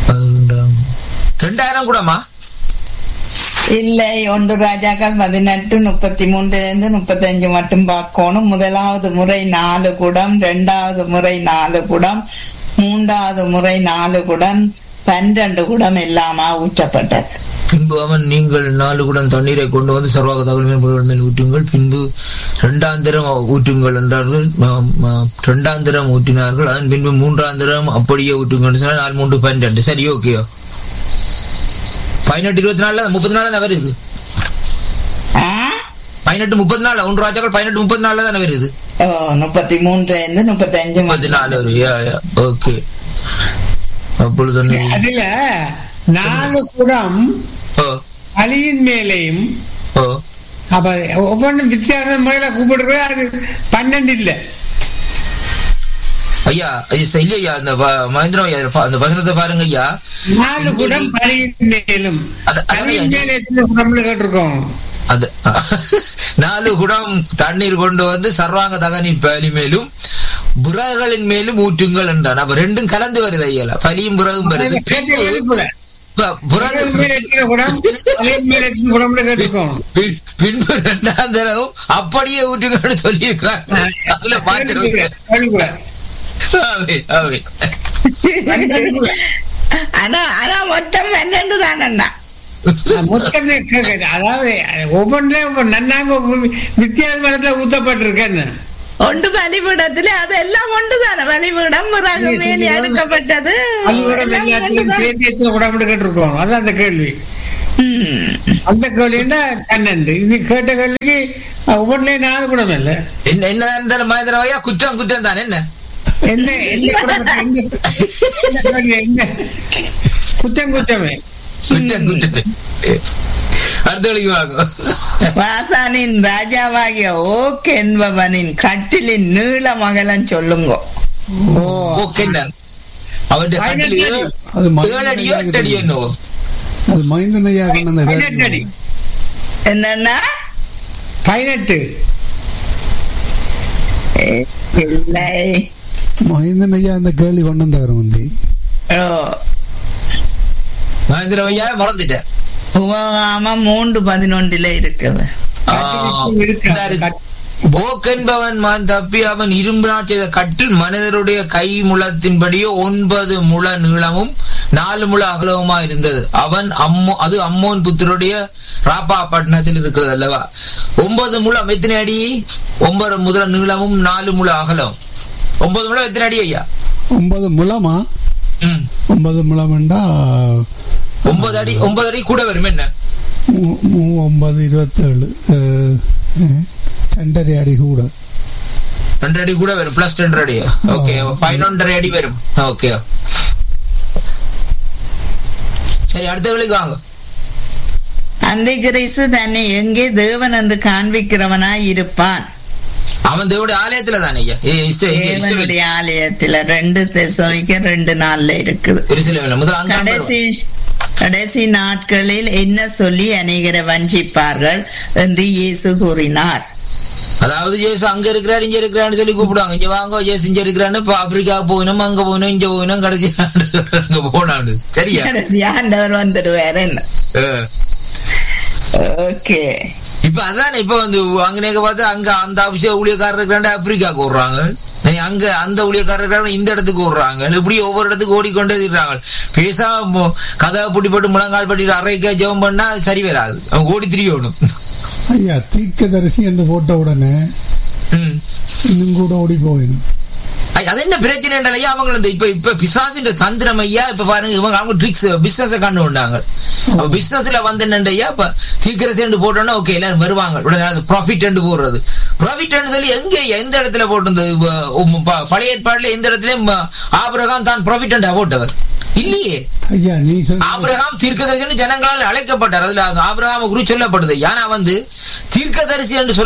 பதினொன்றாம் ரெண்டாயிரம் கூடமா இல்லை ஒன்று ராஜாக்கள் பதினெட்டு முப்பத்தி மூன்றுல இருந்து முப்பத்தஞ்சு மட்டும் பார்க்கணும் முதலாவது முறை நாலு குடம் இரண்டாவது முறை நாலு குடம் மூன்றாவது முறை நாலு குடம் பன்னிரண்டு குடம் எல்லாமா ஊற்றப்பட்டது பின்பு அவன் நீங்கள் நாலு குடம் தண்ணீரை கொண்டு வந்து சர்வாக தகவல் மேல் மேல் ஊற்றுங்கள் பின்பு இரண்டாந்திரம் ஊற்றுங்கள் என்றார்கள் ம- ம- இரண்டாந்திரம் ஊற்றினார்கள் அதன் பின்பு மூன்றாந்திரம் அப்படியே ஊற்றுங்கள் சொன்னால் நாலு மூன்று பன்னெண்டு சரி ஓகேயோ பதினெட்டு இருபத்தி நாலுல முப்பத்தி நாலு தானே வருது ஆ? பதினெட்டு முப்பத்தி நாலு ஒன்று ராஜாக்கள் பதினெட்டு முப்பத்தி நாலுல தானே வருது ஓ முப்பத்தி மூன்றுல இருந்து முப்பத்தஞ்சு முப்பத்தி மட்டும். நாலு வரும் ஓகே அப்பொழுது என்ன- அதுல நாலு குடம் ஓ அலியின் மேலேயும் ஓ அப்ப ஒவ்வொன்றும் வித்தியாசம் முறையில கூப்பிடுறது அது பன்னெண்டு இல்ல ஐயா ஐயா, இல்லையா அந்த வ- மகேந்திரம் ஐயா அந்த வசனத்தை பாருங்க ஐயா நாலு குடம் அலியின் மேலும் அது- அதான் அலியின் ஐயா. மேலே எத்தனை குடம்னு கேட்டிருக்கோம் அது நாலு குடம் தண்ணீர் கொண்டு வந்து சர்வாங்க தகனின் பலி மேலும் புறகளின் மேலும் ஊற்றுங்கள் என்றான் அப்ப ரெண்டும் கலந்து வருது ஐயா பலியும் புறகும் வருது கேட்ட பின்பு எழுப்புல ப- புறகு- அலியின் மேலே எத்தனை குடம் அலியின் மேலே எத்தனை குடம்னு கேட்டிருக்கோம் பின்- பின்பு இரண்டாம் தடவும் அப்படியே ஊற்றுங்கள்னு சொல்லியிருக்காங்க அதுல பாத்துருக்கேன் எழுப்புல ஆனா ஆனா மொத்தம் பன்னெண்டு தானண்ணா மொத்தமே கேக்குது. அதாவது ஒவ்வொன்றையும் ஒவ்வொரு நன்னாங்க ஒவ்வொரு வித்தியாசமான ஊத்தப்பட்டிருக்கேன்னு ஒன்று பலிபீடத்துல அது எல்லாம் ஒன்றுதானே பலிபீடம் பிறகு மேலே அடுக்கப்பட்டது பள்ளிக்கூடம் எல்லாம் எல்லாத்தையும் ஒன்றுதான். சேர்த்து எத்தனை குடம்னு கேட்டிருக்கோம் அதான் அந்த கேள்வி ம். அந்த கேள்வின்னா பன்னெண்டு இது கேட்ட கேள்விக்கு ஒவ்வொன்றிலையும் நாலு குடம் இல்ல என்ன என்ன இருந்தாலும் மகேந்திரம் ஐயா குற்றம் குற்றம் தானே என்ன என்ன என்ன குடம் என்ன என்ன கேள்வி, என்ன குத்தம் குத்தமே குற்றம் குற்றம் அடுத்த வழிக்கு வாங்க வாசானின் ராஜாவாகிய ஓக் என்பவனின் கட்டிலின் நீள மகளன் சொல்லுங்க ஓ ஓகே என்ன அவருடைய கட்டில் ஏழு அது ஏழு அடியோ எட்டு அடியோ என்னவோ அது மைந்தன் ஐயா கொண்டு வந்த பதினெட்டு அடி கேள்வி. என்னன்னா பதினெட்டு இல்லை மைந்தன் ஐயா அந்த கேள்வி கொண்டு வந்தவர் வந்து ஓ மகேந்திரம் ஐயா மறந்துட்டேன் உபகாமம் மூன்று பதினொன்றுல இருக்குது கட்டிலுக்கு இருக்கு. போக் என்பவன் மான் தப்பி அவன் இரும்பினால் செய்த கட்டில் மனிதருடைய கை முழத்தின்படியே ஒன்பது முழ நீளமும் நாலு முழ அகலவுமா இருந்தது அவன் அம்மோ அது அம்மோன் புத்தருடைய ராப்பா பட்டணத்தில் இருக்கிறது அல்லவா ஒன்பது முழம் எத்தனை அடி ஒன்பது முதல நீளமும் நாலு முழ அகலம் ஒன்பது முழம் எத்தனை அடி ஐயா ஒன்பது முழமா ம். ஒன்பது முழம்ண்டா ஒன்பது அடி ஒன்பது அடி கூட வரும் என்ன மூ- மூ- ஒன்பது இருபத்தேழு அஹ், அஹ், ரெண்டரை அடி கூட ரெண்டு அடி கூட வரும் பிளஸ் ரெண்டு அடி ஓகே பதினொன்றரை அடி வரும் ஓகே சரி அடுத்த வேலைக்கு வாங்க அந்த கிறிஸ்து தன்னை எங்கே தேவன் என்று காண்பிக்கிறவனாய் இருப்பான் அவன் தேவனுடைய ஆலயத்துல தானே ஐயா ஏ, இஸ்ரே- இங்க இஸ்ரேல். தேவனுடைய ஆலயத்துல ரெண்டு தெசோனிக்க ரெண்டு நாள்ல இருக்குது எருசலேமில் முதல் அங்க கடைசி கடைசி நாட்களில் என்ன சொல்லி அநேகரை வஞ்சிப்பார்கள் என்று இயேசு கூறினார் அதாவது ஜேசு அங்க இருக்கிறாரு இங்க இருக்கிறான்னு சொல்லி கூப்பிடுவாங்க இங்க வாங்க ஜேசு இங்க இருக்கிறான்னு இப்ப ஆப்பிரிக்கா போகணும் அங்க போகணும் இங்க போகணும் கடைசி அங்க போனான்னு சரியா கடைசி ஆண்டவர் வந்துடுவார் என்ன அஹ். ஓகே இப்ப அதானே இப்ப வந்து அங்க நேக்க பார்த்து அங்க அந்த அபிஷேக ஊழியக்காரர் இருக்கிறாண்டு ஆப்பிரிக்காவுக்கு விடுறாங்க நீ அங்க அந்த ஊழியக்காரர் இருக்கிறாங்க இந்த இடத்துக்கு விடுறாங்க இப்படி ஒவ்வொரு இடத்துக்கு ஓடிக்கொண்டே இருக்கிறாங்க பேசாம மு- கதவை புட்டி போட்டு முழங்கால் பட்டி அரைக்க ஜெபம் பண்ணா அது சரி வராது அவங்க ஓடி திரியணும் ஐயா தீர்க்கதரிசி என்று போட்ட உடனே ம். இன்னும் கூட ஓடி போயிடும் ஐ, அது என்ன பிரச்சனை ஐயா அவங்க இந்த இப்ப இப்ப பிசாசின் தந்திரம் ஐயா இப்ப பாருங்க இவங்க அவங்க ட்ரிக்ஸ் பிசினஸ் கண்டு கொண்டாங்க பிசினஸ்ல வந்து என்னண்டு ஐயா இப்ப சீக்கிரம் போட்டோம்னா ஓகே எல்லாரும் வருவாங்க உடனே அது ப்ராஃபிட் போடுறது ப்ராஃபிட் சொல்லி எங்க எந்த இடத்துல போட்டிருந்தது ப- உம் ப- பழைய ஏற்பாடுல எந்த இடத்துலயும் ம- ஆபிரகாம் தான் ப்ராஃபிட் போட்டவர் இல்லையே ஐயா நீ சொன்ன ஆபிரகாம் தீர்க்கதரிசி ஜனங்களால் அழைக்கப்பட்டார் அதுல ஆபிரகாம குரு சொல்லப்படுது ஏன்னா வந்து தீர்க்கதரிசி என்று சொல்ல